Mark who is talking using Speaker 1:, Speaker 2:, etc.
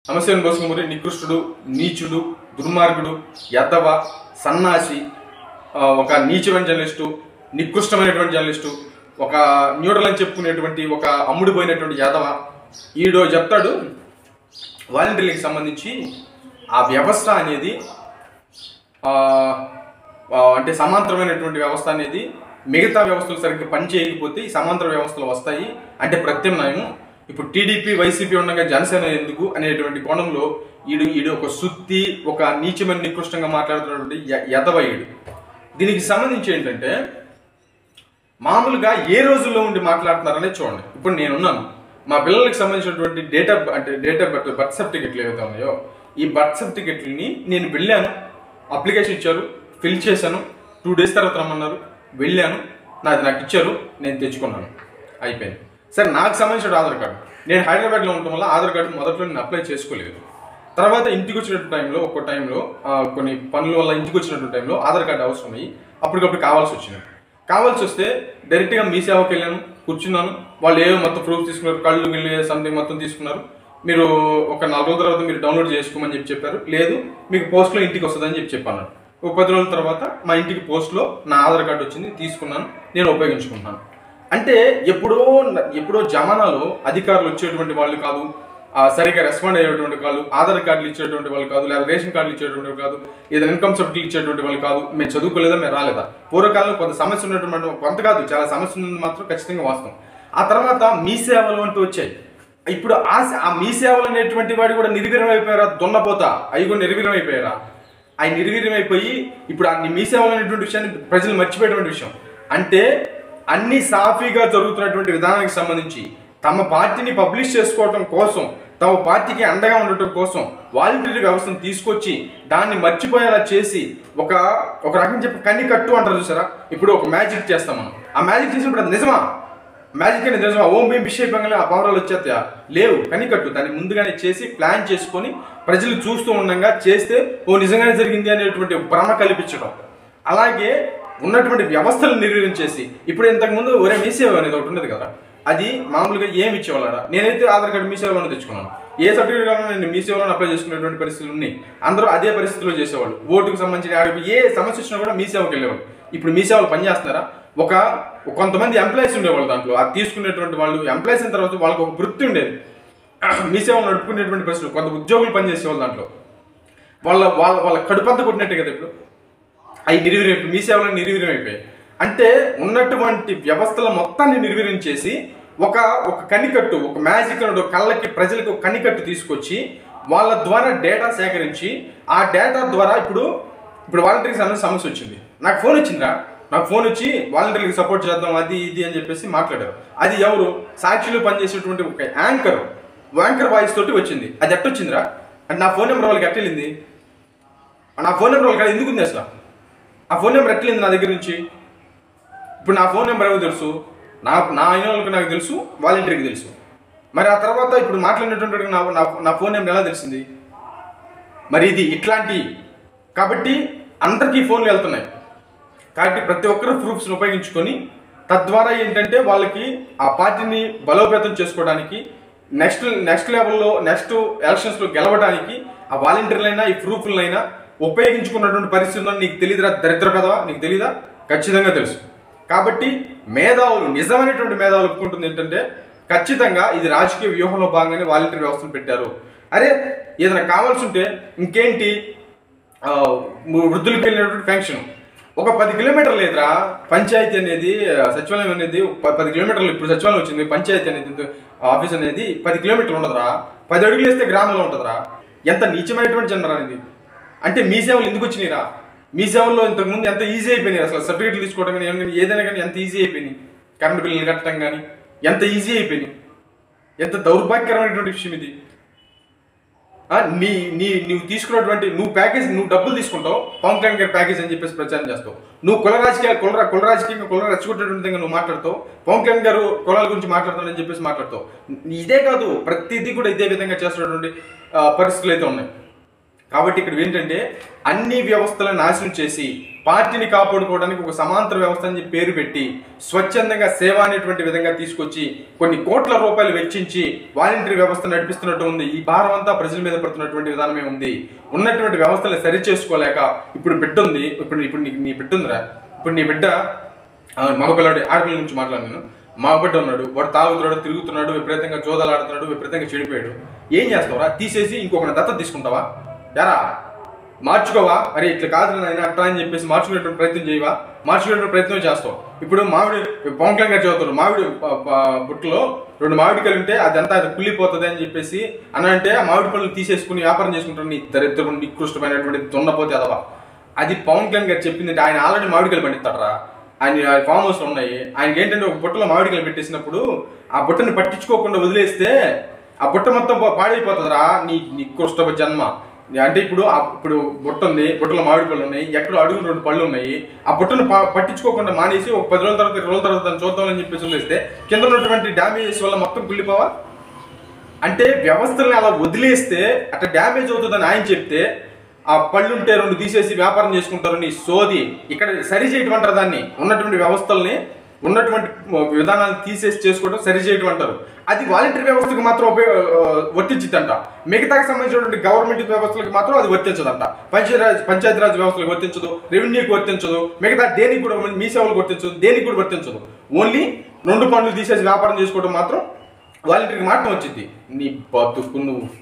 Speaker 1: సమస్యను బోసుకుమరి నికృష్టుడు నీచుడు దుర్మార్గుడు యద్దవ సన్నాసి ఆ, ఒక నీచమైన జర్నలిస్టు నికృష్టమైనటువంటి జర్నలిస్టు ఒక న్యూట్రల్ అని చెప్పుకునేటువంటి ఒక అమ్ముడిపోయినటువంటి యాదవ ఈడో చెప్తాడు వాలంటీర్లకు సంబంధించి ఆ వ్యవస్థ అనేది ఆ, ఆ, అంటే సమాంతరమైనటువంటి వ్యవస్థ అనేది మిగతా వ్యవస్థలు సరిగ్గా పనిచేయకపోతే ఈ సమాంతర వ్యవస్థలు వస్తాయి అంటే ప్రత్యామ్నాయం ఇప్పుడు టీడీపీ వైసీపీ ఉండగా జనసేన ఎందుకు అనేటువంటి కోణంలో ఈడు ఈడు ఒక సుత్తి ఒక నీచమైన నికృష్టంగా మాట్లాడుతున్నటువంటి య- యదవ ఈడు దీనికి సంబంధించి ఏంటంటే మామూలుగా ఏ రోజుల్లో ఉండి మాట్లాడుతున్నారనే చూడండి ఇప్పుడు నేనున్నాను మా పిల్లలకి సంబంధించినటువంటి డేట్ ఆఫ్ అంటే డేట్ ఆఫ్ బర్త్ బర్త్ సర్టిఫికెట్లు ఏవైతే ఉన్నాయో ఈ బర్త్ సర్టిఫికెట్లని నేను వెళ్ళాను అప్లికేషన్ ఇచ్చారు ఫిల్ చేశాను టూ డేస్ తర్వాత రమ్మన్నారు వెళ్ళాను నాది నాకు ఇచ్చారు నేను తెచ్చుకున్నాను అయిపోయింది సరే నాకు సంబంధించిన ఆధార్ కార్డు నేను హైదరాబాద్లో ఉండటం వల్ల ఆధార్ కార్డు మొదట్లో నేను అప్లై చేసుకోలేదు తర్వాత ఇంటికి వచ్చినటువంటి టైంలో ఒక్కో టైంలో ఆ, కొన్ని పనుల వల్ల ఇంటికి వచ్చినటువంటి టైంలో ఆధార్ కార్డు అవసరమయ్యి అప్పటికప్పుడు కావాల్సి వచ్చింది కావాల్సి వస్తే డైరెక్ట్గా మీ సేవకి వెళ్ళాను కూర్చున్నాను వాళ్ళు ఏవో మొత్తం ప్రూఫ్ తీసుకున్నారు కళ్ళు గిళ్ళు సంథింగ్ మొత్తం తీసుకున్నారు మీరు ఒక నాలుగు రోజుల తర్వాత మీరు డౌన్లోడ్ చేసుకోమని చెప్పి చెప్పారు లేదు మీకు పోస్ట్లో ఇంటికి వస్తుందని చెప్పి చెప్పాను ఒక పది రోజుల తర్వాత మా ఇంటికి పోస్ట్లో నా ఆధార్ కార్డు వచ్చింది తీసుకున్నాను నేను ఉపయోగించుకుంటున్నాను అంటే ఎప్పుడో ఎప్పుడో జమానాలో అధికారులు వచ్చేటువంటి వాళ్ళు కాదు ఆ, సరిగ్గా రెస్పాండ్ అయ్యేటువంటి వాళ్ళు ఆధార్ కార్డులు ఇచ్చేటువంటి వాళ్ళు కాదు లేదా రేషన్ కార్డులు ఇచ్చేటువంటి వాళ్ళు కాదు ఏదైనా ఇన్కమ్ సర్టిఫికేట్ ఇచ్చేటువంటి వాళ్ళు కాదు మేము చదువుకోలేదా మేము రాలేదా పూర్వకాలంలో కొంత సమస్య ఉన్నటువంటి కొంత కాదు చాలా సమస్య ఉన్నది మాత్రం ఖచ్చితంగా వాస్తవం ఆ తర్వాత మీ సేవలు అంటూ వచ్చాయి ఇప్పుడు ఆ సే- ఆ మీ సేవలు అనేటువంటి వాడు కూడా నిర్వీర్యం అయిపోయారా దున్నపోతా అవి కూడా నిర్వీర్యం అయిపోయారా ఆయన నిర్వీర్యం అయిపోయి ఇప్పుడు ఆ మీ సేవలు అనేటువంటి విషయాన్ని ప్రజలు మర్చిపోయేటువంటి విషయం అంటే అన్ని సాఫీగా జరుగుతున్నటువంటి విధానానికి సంబంధించి తమ పార్టీని పబ్లిష్ చేసుకోవడం కోసం తమ పార్టీకి అండగా ఉండటం కోసం వాలంటీర్ వ్యవస్థను తీసుకొచ్చి దాన్ని మర్చిపోయేలా చేసి ఒక ఒక రకం చెప్పి కన్ని కట్టు అంటారు చూసారా ఇప్పుడు ఒక మ్యాజిక్ చేస్తాం మనం ఆ మ్యాజిక్ చేసినప్పుడు అది నిజమా మ్యాజిక్ అనేది నిజమా ఓం భీం బిషే బంగళ ఆ పవరాలు వచ్చేస్తాయా లేవు కనికట్టు దాన్ని ముందుగానే చేసి ప్లాన్ చేసుకొని ప్రజలు చూస్తూ ఉండగా చేస్తే ఓ నిజంగానే జరిగింది అనేటువంటి భ్రమ కల్పించడం అలాగే ఉన్నటువంటి వ్యవస్థలు నిర్వీర్యం చేసి ఇప్పుడు ఇంతకుముందు ఒరే మీ సేవ అనేది ఒకటి ఉండేది కదా అది మామూలుగా ఏమి ఇచ్చేవాళ్ళరా నేనైతే ఆధార్ కార్డు మీ సేవలోనే తెచ్చుకున్నాను ఏ సర్టిఫికేట్ కావాలన్నా నేను మీ సేవలో అప్లై చేసుకునేటువంటి పరిస్థితులు ఉన్నాయి అందరూ అదే పరిస్థితిలో చేసేవాళ్ళు ఓటుకు సంబంధించిన ఆడికి ఏ సమస్య వచ్చినా కూడా మీ సేవకి వెళ్ళేవాళ్ళు ఇప్పుడు మీ సేవలు పనిచేస్తున్నారా ఒక కొంతమంది ఎంప్లాయీస్ ఉండేవాళ్ళు దాంట్లో అది తీసుకునేటువంటి వాళ్ళు ఎంప్లాయీస్ అయిన తర్వాత వాళ్ళకి ఒక వృత్తి ఉండేది మీ సేవలు నడుపుకునేటువంటి పరిస్థితులు కొంత ఉద్యోగులు పనిచేసేవాళ్ళు దాంట్లో వాళ్ళ వాళ్ళ వాళ్ళ కడుపంతా కొట్టినట్టే కదా ఇప్పుడు అవి నిర్వీర్యం మీ సేవలు నిర్వీర్యం అయిపోయాయి అంటే ఉన్నటువంటి వ్యవస్థల మొత్తాన్ని నిర్వీర్యం చేసి ఒక ఒక కనికట్టు ఒక మ్యాజిక్ అనే ఒక కళ్ళకి ప్రజలకు ఒక కనికట్టు తీసుకొచ్చి వాళ్ళ ద్వారా డేటా సేకరించి ఆ డేటా ద్వారా ఇప్పుడు ఇప్పుడు వాలంటీర్కి సంబంధించిన సమస్య వచ్చింది నాకు ఫోన్ వచ్చిందిరా నాకు ఫోన్ వచ్చి వాలంటీర్లకు సపోర్ట్ చేద్దాం అది ఇది అని చెప్పేసి మాట్లాడారు అది ఎవరు సాక్షిలో పనిచేసేటువంటి ఒక యాంకర్ యాంకర్ వాయిస్ తోటి వచ్చింది అది ఎట్టొచ్చిందిరా అంటే నా ఫోన్ నెంబర్ వాళ్ళకి ఎట్టెళ్ళింది నా ఫోన్ నెంబర్ వాళ్ళకి ఎందుకు ఉంది అసలు ఆ ఫోన్ నెంబర్ ఎట్లయింది నా దగ్గర నుంచి ఇప్పుడు నా ఫోన్ నెంబర్ ఎవరు తెలుసు నా నా అయిన వాళ్ళకి నాకు తెలుసు వాలంటీర్కి తెలుసు మరి ఆ తర్వాత ఇప్పుడు మాట్లాడినటువంటి వాడికి నా నా- నా ఫోన్ నెంబర్ ఎలా తెలిసింది మరి ఇది ఇట్లాంటి కాబట్టి అందరికీ ఫోన్లు వెళ్తున్నాయి కాబట్టి ప్రతి ఒక్కరు ప్రూఫ్స్ని ఉపయోగించుకొని తద్వారా ఏంటంటే వాళ్ళకి ఆ పార్టీని బలోపేతం చేసుకోవడానికి నెక్స్ట్ నెక్స్ట్ లెవెల్లో నెక్స్ట్ ఎలక్షన్స్లో గెలవడానికి ఆ వాలంటీర్లైనా ఈ ప్రూఫ్లైనా ఉపయోగించుకున్నటువంటి పరిస్థితుల్లో నీకు తెలియదురా దరిద్ర పెదవా నీకు తెలీదా ఖచ్చితంగా తెలుసు కాబట్టి మేధావులు నిజమైనటువంటి మేధావులు ఒప్పుకుంటుంది ఏంటంటే ఖచ్చితంగా ఇది రాజకీయ వ్యూహంలో భాగంగానే వాలంటీర్ వ్యవస్థను పెట్టారు అరే ఏదైనా కావాల్సి ఉంటే ఇంకేంటి ఆ, వృద్ధులకు వెళ్ళినటువంటి పెన్షన్ ఒక పది కిలోమీటర్లు లేదురా పంచాయతీ అనేది ఆ, సచివాలయం అనేది ప- పది కిలోమీటర్లు ఇప్పుడు సచివాలయం వచ్చింది పంచాయతీ అనేది ఇంత- ఆఫీస్ అనేది పది కిలోమీటర్లు ఉండదురా పది అడుగులు వేస్తే గ్రామంలో ఉంటుందిరా ఎంత నీచమైనటువంటి జనరా ఇది అంటే మీ సేవలు ఎందుకు వచ్చినాయిరా మీ సేవల్లో ఇంతకుముందు ఎంత ఈజీ అయిపోయినాయి అసలు సర్టిఫికేట్లు తీసుకోవడం కానీ ఏమైనా ఏదైనా కానీ ఎంత ఈజీ అయిపోయినాయి కరెంట్ బిల్లులు కట్టడం కానీ ఎంత ఈజీ అయిపోయినాయి ఎంత దౌర్భాగ్యకరమైనటువంటి విషయం ఇది ఆ, నీ నీ నువ్వు తీసుకున్నటువంటి నువ్వు ప్యాకేజ్ నువ్వు డబ్బులు తీసుకుంటావు పవన్ కళ్యాణ్ గారి ప్యాకేజ్ అని చెప్పేసి ప్రచారం చేస్తావు నువ్వు కుల రాజకీయ కుల కుల రాజకీయంగా కుల రెచ్చగొట్టేటువంటి విధంగా నువ్వు మాట్లాడతావు పవన్ కళ్యాణ్ గారు కులాల గురించి మాట్లాడతానని చెప్పేసి మాట్లాడతావు ఇదే కాదు ప్రతిదీ కూడా ఇదే విధంగా చేస్తున్నటువంటి ఆ, పరిస్థితులు అయితే ఉన్నాయి కాబట్టి ఇక్కడ ఏంటంటే అన్ని వ్యవస్థలను నాశనం చేసి పార్టీని కాపాడుకోవడానికి ఒక సమాంతర వ్యవస్థ అని చెప్పి పేరు పెట్టి స్వచ్ఛందంగా సేవ అనేటువంటి విధంగా తీసుకొచ్చి కొన్ని కోట్ల రూపాయలు వెచ్చించి వాలంటరీ వ్యవస్థ నడిపిస్తున్నట్టు ఉంది ఈ భారం అంతా ప్రజల మీద పడుతున్నటువంటి విధానమే ఉంది ఉన్నటువంటి వ్యవస్థలు సరి చేసుకోలేక ఇప్పుడు బిడ్డ ఉంది ఇప్పుడు ఇప్పుడు నీ- నీ బిడ్డ ఉందిరా ఇప్పుడు నీ బిడ్డ ఆ, మగపిల్లాడు ఆడపిల్ల గురించి మాట్లాడినాను మా బిడ్డ ఉన్నాడు వాడు తాగుతున్నాడు తిరుగుతున్నాడు విపరీతంగా జోదాలు ఆడుతున్నాడు విపరీతంగా చెడిపోయాడు ఏం చేస్తావురా తీసేసి ఇంకొకరిని దత్త తీసుకుంటావా యారా మార్చుకోవా అరే ఇట్లా కాదు నాయన అట్లా అని చెప్పేసి మార్చుకునేటువంటి ప్రయత్నం చేయవా మార్చుకునేటువంటి ప్రయత్నం చేస్తావు ఇప్పుడు మామిడి పవన్ కళ్యాణ్ గారు చదువుతారు మామిడి ప- ప- బుట్టలో రెండు మామిడికాయలు ఉంటే అదంతా అది కుళ్ళిపోతుంది అని చెప్పేసి అని అంటే ఆ మామిడి పళ్ళు తీసేసుకుని వ్యాపారం చేసుకుంటారు నీ దరిద్రం నికృష్టమైనటువంటి దున్నపోతే అదవా అది పవన్ కళ్యాణ్ గారు చెప్పింది ఆయన ఆల్రెడీ మామిడికాయలు పండిస్తాడరా ఆయన ఫామ్ హౌస్ ఉన్నాయి ఆయనకి ఏంటంటే ఒక బుట్టలో మామిడికాయలు పెట్టేసినప్పుడు ఆ బుట్టని పట్టించుకోకుండా వదిలేస్తే ఆ బుట్ట మొత్తం పా- పాడైపోతుందిరా నీ నికృష్ట జన్మ అంటే ఇప్పుడు ఆ- ఇప్పుడు బుట్ట ఉంది బుట్టలో మామిడి పళ్ళు ఉన్నాయి ఎక్కడో అడుగు రెండు పళ్ళు ఉన్నాయి ఆ బుట్టను పా- పట్టించుకోకుండా మానేసి ఒక పది రోజుల తర్వాత ఇరవై రోజుల తర్వాత దాన్ని చూద్దామని చెప్పేసి వదిలేస్తే కింద ఉన్నటువంటి డ్యామేజెస్ వల్ల మొత్తం కుళ్ళిపోవా అంటే వ్యవస్థల్ని అలా వదిలేస్తే అట్లా డ్యామేజ్ అవుతుందని ఆయన చెప్తే ఆ పళ్ళు ఉంటే రెండు తీసేసి వ్యాపారం చేసుకుంటారు నీ సోది ఇక్కడ సరి చేయటం అంటారు దాన్ని ఉన్నటువంటి వ్యవస్థల్ని ఉన్నటువంటి విధానాలను తీసేసి చేసుకోవడం సరి చేయటం అంటారు అది వాలంటరీ వ్యవస్థకు మాత్రం ఉపయోగ వర్తించిద్దంట మిగతాకి సంబంధించినటువంటి గవర్నమెంట్ వ్యవస్థలకు మాత్రం అది వర్తించదంట పంచాయతీరాజ్ పంచాయతీరాజ్ వ్యవస్థలకు వర్తించదు రెవెన్యూకి వర్తించదు మిగతా దేనికి కూడా మీ సేవలకు వర్తించదు దేనికి కూడా వర్తించదు ఓన్లీ రెండు పనులు తీసేసి వ్యాపారం చేసుకోవడం మాత్రం వాలంటీర్కి మాత్రం వచ్చింది నీ బతుకు నువ్వు